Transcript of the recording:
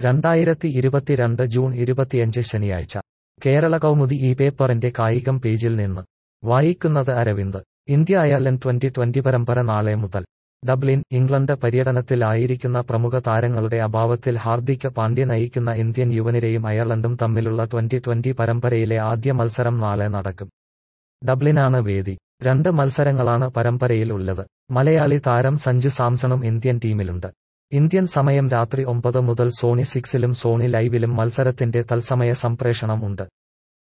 രണ്ടായിരത്തി ഇരുപത്തിരണ്ട് ജൂൺ ഇരുപത്തിയഞ്ച് ശനിയാഴ്ച കേരള കൗമുദി ഈ പേപ്പറിന്റെ കായികം പേജിൽ നിന്ന് വായിക്കുന്നത് Aravind India Ireland twenty twenty പരമ്പര നാളെ മുതൽ ഡബ്ലിൻ ഇംഗ്ലണ്ട് പര്യടനത്തിൽ ആയിരിക്കുന്ന പ്രമുഖ താരങ്ങളുടെ അഭാവത്തിൽ ഹാർദിക് പാണ്ഡ്യ നയിക്കുന്ന ഇന്ത്യൻ യുവനിരയും അയർലൻഡും തമ്മിലുള്ള ട്വന്റി ട്വന്റി പരമ്പരയിലെ ആദ്യ മത്സരം നാളെ നടക്കും ഡബ്ലിനാണ് വേദി രണ്ട് മത്സരങ്ങളാണ് പരമ്പരയിൽ ഉള്ളത് മലയാളി താരം സഞ്ജു സാംസണും ഇന്ത്യൻ ടീമിലുണ്ട് ഇന്ത്യൻ സമയം രാത്രി ഒമ്പത് മുതൽ സോണി സിക്സിലും സോണി ലൈവിലും മത്സരത്തിന്റെ തത്സമയ സംപ്രേഷണം ഉണ്ട്